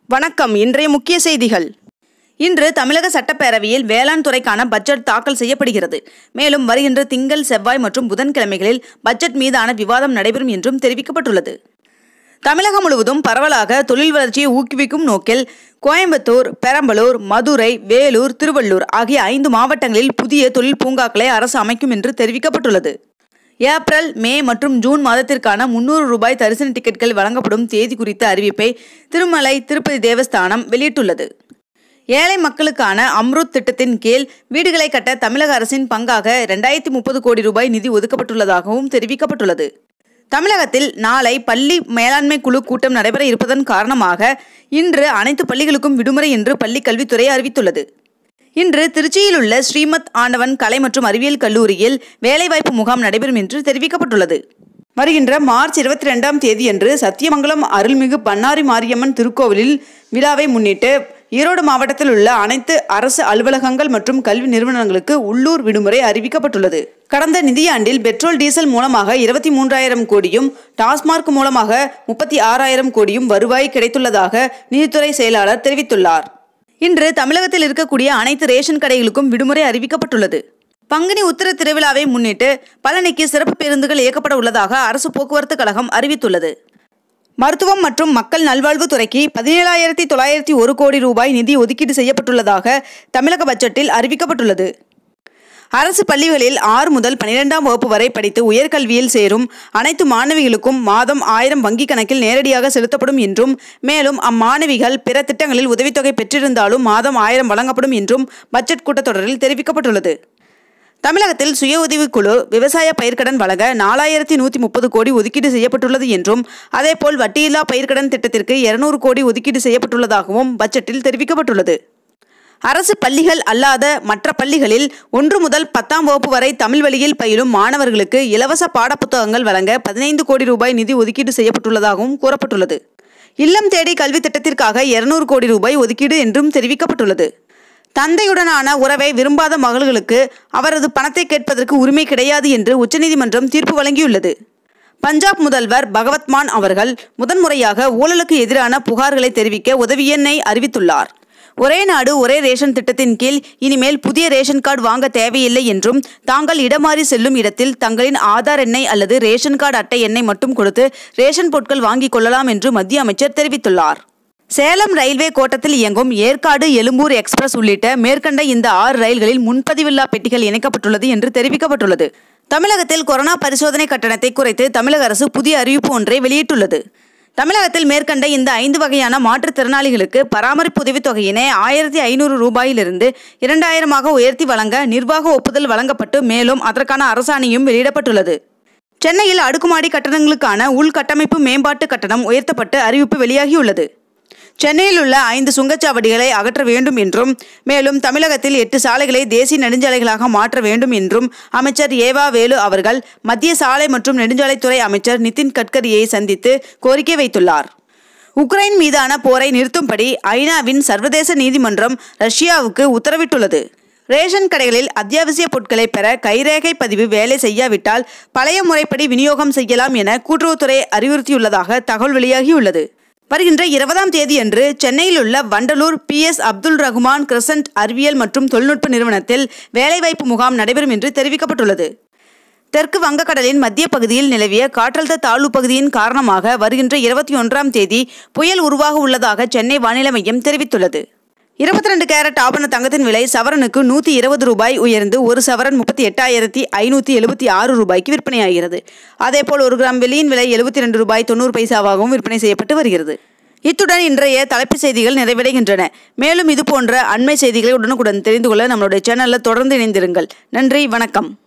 வணக்கம் இன்றைய முக்கிய செய்திகள் இன்று தமிழக சட்டப்பேரவையில் வேளாண் துறைக்கான பட்ஜெட் தாக்கல் செய்யப்படுகிறது மேலும் வருகின்ற திங்கள் செவ்வாய் மற்றும் புதன்கிழமைகளில் பட்ஜெட் மீதான விவாதம் நடைபெறும் என்றும் தெரிவிக்கப்பட்டுள்ளது தமிழகம் முழுவதும் பரவலாக தொழில் வளர்ச்சியை ஊக்குவிக்கும் நோக்கில் கோயம்புத்தூர் பெரம்பலூர் மதுரை வேலூர் திருவள்ளூர் ஆகிய ஐந்து மாவட்டங்களில் புதிய தொழில் பூங்காக்களை அரசு அமைக்கும் என்று தெரிவிக்கப்பட்டுள்ளது ஏப்ரல் மே மற்றும் ஜூன் மாதத்திற்கான முன்னூறு ரூபாய் தரிசன டிக்கெட்கள் வழங்கப்படும் தேதி குறித்த அறிவிப்பை திருமலை திருப்பதி தேவஸ்தானம் வெளியிட்டுள்ளது ஏழை மக்களுக்கான அம்ருத் திட்டத்தின் கீழ் வீடுகளை கட்ட தமிழக அரசின் பங்காக இரண்டாயிரத்தி முப்பது கோடி ரூபாய் நிதி ஒதுக்கப்பட்டுள்ளதாகவும் தெரிவிக்கப்பட்டுள்ளது தமிழகத்தில் நாளை பள்ளி மேலாண்மை குழு கூட்டம் நடைபெற இருப்பதன் காரணமாக இன்று அனைத்து பள்ளிகளுக்கும் விடுமுறை என்று பள்ளிக் கல்வித்துறை அறிவித்துள்ளது இன்று திருச்சியில் உள்ள ஸ்ரீமத் ஆண்டவன் கலை மற்றும் அறிவியல் கல்லூரியில் வேலைவாய்ப்பு முகாம் நடைபெறும் என்று தெரிவிக்கப்பட்டுள்ளது வருகின்ற மார்ச் இருபத்தி ரெண்டாம் தேதியன்று சத்தியமங்கலம் அருள்மிகு பன்னாரி மாரியம்மன் திருக்கோவிலில் விழாவை முன்னிட்டு ஈரோடு மாவட்டத்தில் உள்ள அனைத்து அரசு அலுவலகங்கள் மற்றும் கல்வி நிறுவனங்களுக்கு உள்ளூர் விடுமுறை அறிவிக்கப்பட்டுள்ளது கடந்த நிதியாண்டில் பெட்ரோல் டீசல் மூலமாக இருபத்தி மூன்றாயிரம் கோடியும் டாஸ்மார்க் மூலமாக முப்பத்தி ஆறாயிரம் கோடியும் வருவாய் கிடைத்துள்ளதாக நிதித்துறை செயலாளர் தெரிவித்துள்ளார் இன்று தமிழகத்தில் இருக்கக்கூடிய அனைத்து ரேஷன் கடைகளுக்கும் விடுமுறை அறிவிக்கப்பட்டுள்ளது பங்குனி உத்திர திருவிழாவை முன்னிட்டு பழனிக்கு சிறப்பு பேருந்துகள் இயக்கப்பட உள்ளதாக அரசு போக்குவரத்து கழகம் அறிவித்துள்ளது மருத்துவம் மற்றும் மக்கள் நல்வாழ்வு துறைக்கு பதினேழாயிரத்தி தொள்ளாயிரத்தி ஒரு கோடி ரூபாய் நிதி ஒதுக்கீடு செய்யப்பட்டுள்ளதாக தமிழக பட்ஜெட்டில் அறிவிக்கப்பட்டுள்ளது அரசு பள்ளிகளில் ஆறு முதல் பனிரெண்டாம் வகுப்பு வரை படித்து உயர்கல்வியில் சேரும் அனைத்து மாணவிகளுக்கும் மாதம் ஆயிரம் வங்கிக் கணக்கில் நேரடியாக செலுத்தப்படும் என்றும் மேலும் அம்மாணவிகள் பிற திட்டங்களில் உதவித்தொகை பெற்றிருந்தாலும் மாதம் ஆயிரம் வழங்கப்படும் என்றும் பட்ஜெட் கூட்டத்தொடரில் தெரிவிக்கப்பட்டுள்ளது தமிழகத்தில் சுய உதவிக்குழு விவசாய பயிர்க்கடன் வழங்க நாலாயிரத்தி நூற்றி முப்பது கோடி ஒதுக்கீடு செய்யப்பட்டுள்ளது என்றும் அதேபோல் வட்டியில்லா பயிர்க்கடன் திட்டத்திற்கு இருநூறு கோடி ஒதுக்கீடு செய்யப்பட்டுள்ளதாகவும் பட்ஜெட்டில் தெரிவிக்கப்பட்டுள்ளது அரசு பள்ளிகள் அல்லாத மற்ற பள்ளிகளில் ஒன்று முதல் பத்தாம் வகுப்பு வரை தமிழ் வழியில் பயிலும் மாணவர்களுக்கு இலவச பாடப்புத்தகங்கள் வழங்க பதினைந்து கோடி ரூபாய் நிதி ஒதுக்கீடு செய்யப்பட்டுள்ளதாகவும் கூறப்பட்டுள்ளது இல்லம் தேடி கல்வி திட்டத்திற்காக இருநூறு கோடி ரூபாய் ஒதுக்கீடு என்றும் தெரிவிக்கப்பட்டுள்ளது தந்தையுடனான உறவை விரும்பாத மகள்களுக்கு அவரது பணத்தை கேட்பதற்கு உரிமை கிடையாது என்று உச்சநீதிமன்றம் தீர்ப்பு வழங்கியுள்ளது பஞ்சாப் முதல்வர் பகவத் மான் அவர்கள் முதன்முறையாக ஊழலுக்கு எதிரான புகார்களை தெரிவிக்க உதவி எண்ணை அறிவித்துள்ளார் ஒரே நாடு ஒரே ரேஷன் திட்டத்தின் கீழ் இனிமேல் புதிய ரேஷன் கார்டு வாங்க தேவையில்லை என்றும் தாங்கள் இடமாறி செல்லும் இடத்தில் தங்களின் ஆதார் எண்ணை அல்லது ரேஷன் கார்டு அட்டை எண்ணை மட்டும் கொடுத்து ரேஷன் பொருட்கள் வாங்கிக் கொள்ளலாம் என்று மத்திய அமைச்சர் தெரிவித்துள்ளார் சேலம் ரயில்வே கோட்டத்தில் இயங்கும் ஏற்காடு எழும்பூர் எக்ஸ்பிரஸ் உள்ளிட்ட மேற்கண்ட இந்த ஆறு ரயில்களில் முன்பதிவில்லா பெட்டிகள் இணைக்கப்பட்டுள்ளது என்று தெரிவிக்கப்பட்டுள்ளது தமிழகத்தில் கொரோனா பரிசோதனை கட்டணத்தை குறைத்து தமிழக அரசு புதிய அறிவிப்பு ஒன்றை வெளியிட்டுள்ளது தமிழகத்தில் மேற்கண்ட இந்த ஐந்து வகையான மாற்றுத்திறனாளிகளுக்கு பராமரிப்பு உதவித்தொகையினை ஆயிரத்தி ஐநூறு ரூபாயிலிருந்து இரண்டாயிரமாக உயர்த்தி வழங்க நிர்வாக ஒப்புதல் வழங்கப்பட்டு மேலும் அதற்கான அரசாணையும் வெளியிடப்பட்டுள்ளது சென்னையில் அடுக்குமாடி கட்டடங்களுக்கான உள்கட்டமைப்பு மேம்பாட்டு கட்டணம் உயர்த்தப்பட்டு அறிவிப்பு வெளியாகியுள்ளது சென்னையில் உள்ள ஐந்து சுங்கச்சாவடிகளை அகற்ற வேண்டும் என்றும் மேலும் தமிழகத்தில் எட்டு சாலைகளை தேசிய நெடுஞ்சாலைகளாக மாற்ற வேண்டும் என்றும் அமைச்சர் ஏவா வேலு அவர்கள் மத்திய சாலை மற்றும் நெடுஞ்சாலைத்துறை அமைச்சர் நிதின் கட்கரியை சந்தித்து கோரிக்கை வைத்துள்ளார் உக்ரைன் மீதான போரை நிறுத்தும்படி ஐநாவின் சர்வதேச நீதிமன்றம் ரஷ்யாவுக்கு உத்தரவிட்டுள்ளது ரேஷன் கடைகளில் அத்தியாவசிய பொருட்களை பெற கைரேகை பதிவு வேலை செய்யாவிட்டால் பழைய முறைப்படி விநியோகம் செய்யலாம் என கூட்டுறவுத்துறை அறிவுறுத்தியுள்ளதாக தகவல் வெளியாகியுள்ளது வருகின்ற இருபதாம் தேதியன்று சென்னையில் உள்ள Vandalur B S Abdul Rahman crescent அறிவியல் மற்றும் தொழில்நுட்ப நிறுவனத்தில் வேலைவாய்ப்பு முகாம் நடைபெறும் என்று தெரிவிக்கப்பட்டுள்ளது தெற்கு வங்கக்கடலின் மத்திய பகுதியில் நிலவிய காற்றழுத்த தாழ்வு பகுதியின் காரணமாக வருகின்ற இருபத்தி ஒன்றாம் தேதி புயல் உருவாக உள்ளதாக சென்னை வானிலை மையம் தெரிவித்துள்ளது இருபத்தி ரெண்டு கேரட் ஆபண தங்கத்தின் விலை சவரனுக்கு நூற்றி இருபது ரூபாய் உயர்ந்து ஒரு சவரன் முப்பத்தி எட்டாயிரத்தி ஐநூற்றி எழுபத்தி ஆறு ரூபாய்க்கு விற்பனையாகிறது அதேபோல் ஒரு கிராம் வெள்ளியின் விலை எழுபத்தி ரெண்டு ரூபாய் தொண்ணூறு பைசாவாகவும் விற்பனை செய்யப்பட்டு வருகிறது இத்துடன் இன்றைய தலைப்புச் செய்திகள் நிறைவடைகின்றன மேலும் இது போன்ற அண்மை செய்திகளை உடனுக்குடன் தெரிந்து கொள்ள நம்மளுடைய சேனலில் தொடர்ந்து இணைந்திருங்கள் நன்றி வணக்கம்